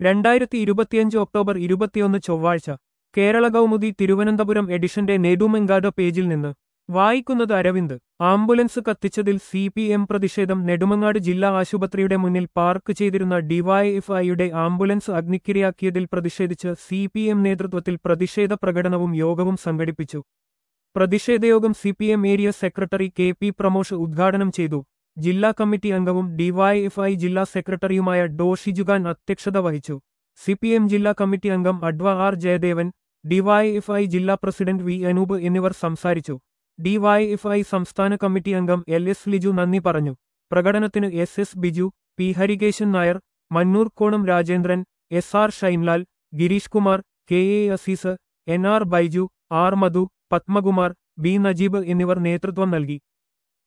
രണ്ടായിരത്തി ഇരുപത്തിയഞ്ച് ഒക്ടോബർ ഇരുപത്തിയൊന്ന് ചൊവ്വാഴ്ച കേരള കൗമുദി തിരുവനന്തപുരം എഡിഷന്റെ നെടുമെങ്കാട് പേജിൽ നിന്ന് വായിക്കുന്നത് അരവിന്ദ് ആംബുലൻസ് കത്തിച്ചതിൽ സി പി എം പ്രതിഷേധം നെടുമങ്ങാട് ജില്ലാ ആശുപത്രിയുടെ മുന്നിൽ പാർക്ക് ചെയ്തിരുന്ന ഡിവൈഎഫ്ഐയുടെ ആംബുലൻസ് അഗ്നിക്കിരയാക്കിയതിൽ പ്രതിഷേധിച്ച് സി പി എം നേതൃത്വത്തിൽ പ്രതിഷേധ പ്രകടനവും യോഗവും സംഘടിപ്പിച്ചു പ്രതിഷേധയോഗം C P M area secretary K P Pramosh ഉദ്ഘാടനം ചെയ്തു ജില്ലാ കമ്മിറ്റി അംഗവും ഡിവൈഎഫ്ഐ ജില്ലാ സെക്രട്ടറിയുമായ ഡോഷിജുഗാൻ അധ്യക്ഷത വഹിച്ചു സി പി എം ജില്ലാ കമ്മിറ്റി അംഗം അഡ്വ ആർ ജയദേവൻ ഡിവൈഎഫ്ഐ ജില്ലാ പ്രസിഡന്റ് വി അനൂപ് എന്നിവർ സംസാരിച്ചു ഡിവൈഎഫ്ഐ സംസ്ഥാന കമ്മിറ്റി അംഗം എൽ എസ് ലിജു നന്ദി പറഞ്ഞു പ്രകടനത്തിന് S S Biju P Harikesan Nair Mannoor Konam Rajendran S R Shainlal Girish Kumar K A Azeez N R Baiju R Madhu Padmakumar B Najeeb എന്നിവർ നേതൃത്വം നൽകി